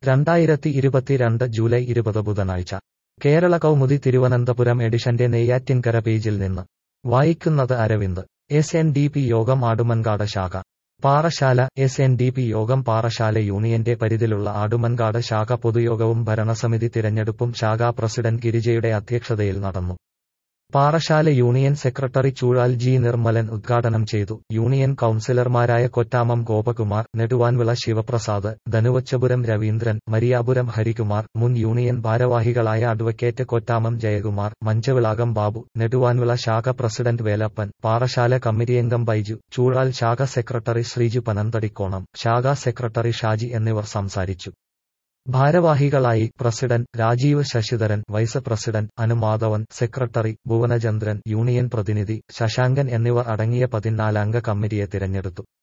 രണ്ടായിരത്തി ഇരുപത്തിരണ്ട് ജൂലൈ ഇരുപത് ബുധനാഴ്ച കേരള കൗമുദി തിരുവനന്തപുരം എഡിഷന്റെ നെയ്യാറ്റിൻകര പേജിൽ നിന്ന് വായിക്കുന്നത് Aravind S N D P Yogam Adumankad ശാഖ Parassala S N D P Yogam Parassala യൂണിയന്റെ പരിധിലുള്ള ആടുമൻകാട് ശാഖ പൊതുയോഗവും ഭരണസമിതി തിരഞ്ഞെടുപ്പും ശാഖാ പ്രസിഡന്റ് ഗിരിജയുടെ അധ്യക്ഷതയിൽ നടന്നു Parassala union secretary Choozhal G Nirmalan ഉദ്ഘാടനം ചെയ്തു യൂണിയൻ കൌൺസിലർമാരായ കൊറ്റാമം ഗോപകുമാർ നെടുവാൻവിള ശിവപ്രസാദ് ധനുവച്ചപുരം രവീന്ദ്രൻ മരിയാപുരം ഹരികുമാർ മുൻ യൂണിയൻ ഭാരവാഹികളായ അഡ്വക്കേറ്റ് കൊറ്റാമം ജയകുമാർ മഞ്ചവിളാകം ബാബു നെടുവാൻവിള ശാഖ പ്രസിഡന്റ് വേലപ്പൻ പാറശാല കമ്മിറ്റിയംഗം ബൈജു ചൂഴാൽ ശാഖ സെക്രട്ടറി ശ്രീജു പനന്തടിക്കോണം ശാഖാ സെക്രട്ടറി ഷാജി എന്നിവർ സംസാരിച്ചു ഭാരവാഹികളായി president Rajeev Sasidharan vice president Anumadhavan secretary Bhuvanachandran union പ്രതിനിധി ശശാങ്കൻ എന്നിവർ അടങ്ങിയ പതിനാലംഗ കമ്മിറ്റിയെ തിരഞ്ഞെടുത്തു